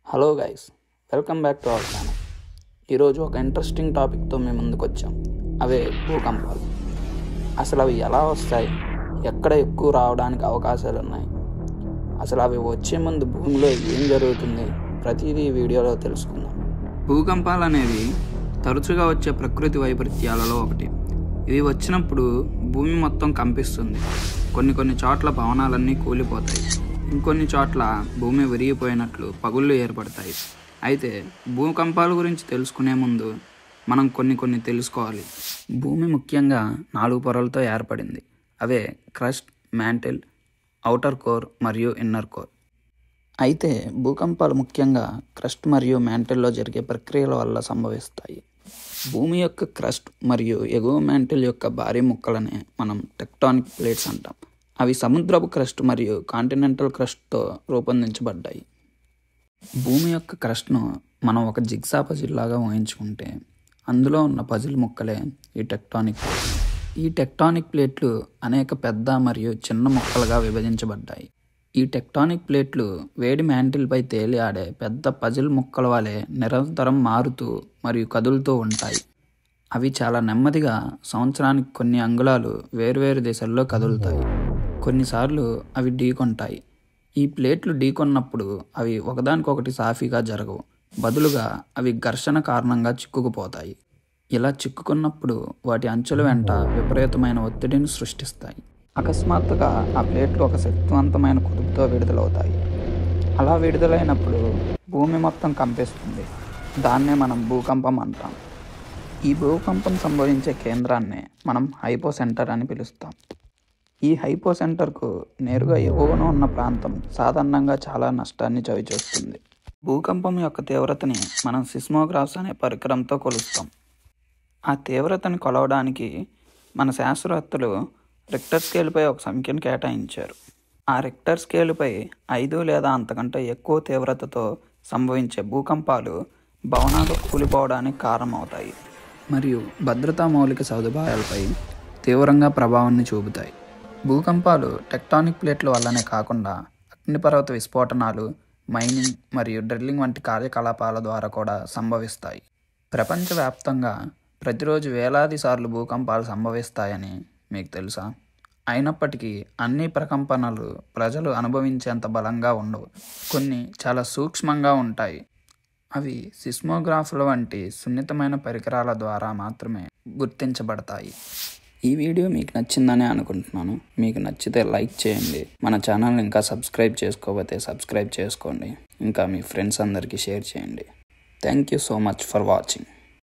hello guys welcome back to our channel ఈరోజు ఒక interesting టాపిక్తో మేము ముందుకు వచ్చాం అవే భూకంపాలు అసలు అవి ఎలా వస్తాయి ఎక్కడ ఎక్కువ రావడానికి అవకాశాలు ఉన్నాయి అసలు అవి వచ్చే ముందు భూమిలో ఏం జరుగుతుంది ప్రతిదీ ఈ వీడియోలో తెలుసుకుందాం భూకంపాలు అనేవి తరచుగా వచ్చే ప్రకృతి వైపరీత్యాలలో ఒకటి ఇవి వచ్చినప్పుడు భూమి మొత్తం కంపిస్తుంది కొన్ని కొన్ని చోట్ల భవనాలన్నీ కూలిపోతాయి ఇంకొన్ని చోట్ల భూమి విరిగిపోయినట్లు పగుళ్ళు ఏర్పడతాయి అయితే భూకంపాల గురించి తెలుసుకునే ముందు మనం కొన్ని కొన్ని తెలుసుకోవాలి భూమి ముఖ్యంగా నాలుగు పొరలతో ఏర్పడింది అవే క్రస్ట్ మ్యాంటిల్ ఔటర్ కోర్ మరియు ఇన్నర్ కోర్ అయితే భూకంపాలు ముఖ్యంగా క్రస్ట్ మరియు మ్యాంటిల్లో జరిగే ప్రక్రియల వల్ల సంభవిస్తాయి భూమి యొక్క క్రస్ట్ మరియు ఎగువ మ్యాంటిల్ యొక్క భారీ ముక్కలనే మనం టెక్టానిక్ ప్లేట్స్ అంటాం అవి సముద్రపు క్రస్ట్ మరియు కాంటినెంటల్ క్రస్ట్తో రూపొందించబడ్డాయి భూమి యొక్క క్రస్ట్ను మనం ఒక జిగ్సా పజిల్ లాగా ఊహించుకుంటే అందులో ఉన్న పజిల్ ముక్కలే ఈ టెక్టానిక్ ప్లేట్లు ఈ టెక్టానిక్ ప్లేట్లు అనేక పెద్ద మరియు చిన్న ముక్కలుగా విభజించబడ్డాయి ఈ టెక్టానిక్ ప్లేట్లు వేడి మ్యాంటిల్పై తేలి ఆడే పెద్ద పజిల్ ముక్కల వలె నిరంతరం మారుతూ మరియు కదులుతూ ఉంటాయి అవి చాలా నెమ్మదిగా సంవత్సరానికి కొన్ని అంగుళాలు వేరువేరు దిశల్లో కదులుతాయి కొన్నిసార్లు అవి ఢీకొంటాయి ఈ ప్లేట్లు ఢీకొన్నప్పుడు అవి ఒకదానికొకటి సాఫీగా జరగవు బదులుగా అవి ఘర్షణ కారణంగా చిక్కుకుపోతాయి ఇలా చిక్కుకున్నప్పుడు వాటి అంచుల వెంట విపరీతమైన ఒత్తిడిని సృష్టిస్తాయి అకస్మాత్తుగా ఆ ప్లేట్లు ఒక శక్తివంతమైన కుదుపుతో విడుదలవుతాయి అలా విడుదలైనప్పుడు భూమి మొత్తం కంపిస్తుంది దాన్నే మనం భూకంపం అంటాం ఈ భూకంపం సంభవించే కేంద్రాన్నే మనం హైపో సెంటర్ అని పిలుస్తాం ఈ హైపో సెంటర్కు నేరుగా ఎగువన ఉన్న ప్రాంతం సాధారణంగా చాలా నష్టాన్ని చవిచూస్తుంది భూకంపం యొక్క తీవ్రతని మనం సిస్మోగ్రాఫ్స్ అనే పరికరంతో కొలుస్తాం ఆ తీవ్రతని కొలవడానికి మన శాస్త్రవేత్తలు రిక్టర్ స్కేల్పై ఒక సంఖ్యను కేటాయించారు ఆ రిక్టర్ స్కేలుపై ఐదు లేదా అంతకంటే ఎక్కువ తీవ్రతతో సంభవించే భూకంపాలు భవనాలు కూలిపోవడానికి కారణమవుతాయి మరియు భద్రతా మౌలిక సదుపాయాలపై తీవ్రంగా ప్రభావాన్ని చూపుతాయి భూకంపాలు టెక్టానిక్ ప్లేట్ల వల్లనే కాకుండా అగ్నిపర్వత విస్ఫోటనాలు మైనింగ్ మరియు డ్రిల్లింగ్ వంటి కార్యకలాపాల ద్వారా కూడా సంభవిస్తాయి ప్రపంచవ్యాప్తంగా ప్రతిరోజు వేలాది సార్లు భూకంపాలు సంభవిస్తాయని మీకు తెలుసా అయినప్పటికీ అన్ని ప్రకంపనలు ప్రజలు అనుభవించేంత బలంగా ఉండవు కొన్ని చాలా సూక్ష్మంగా ఉంటాయి అవి సిస్మోగ్రాఫ్ల వంటి సున్నితమైన పరికరాల ద్వారా మాత్రమే గుర్తించబడతాయి ఈ వీడియో మీకు నచ్చిందని అనుకుంటున్నాను మీకు నచ్చితే లైక్ చేయండి మన ఛానల్ ఇంకా సబ్స్క్రైబ్ చేసుకోకపోతే సబ్స్క్రైబ్ చేసుకోండి ఇంకా మీ ఫ్రెండ్స్ అందరికీ షేర్ చేయండి thank you so much for watching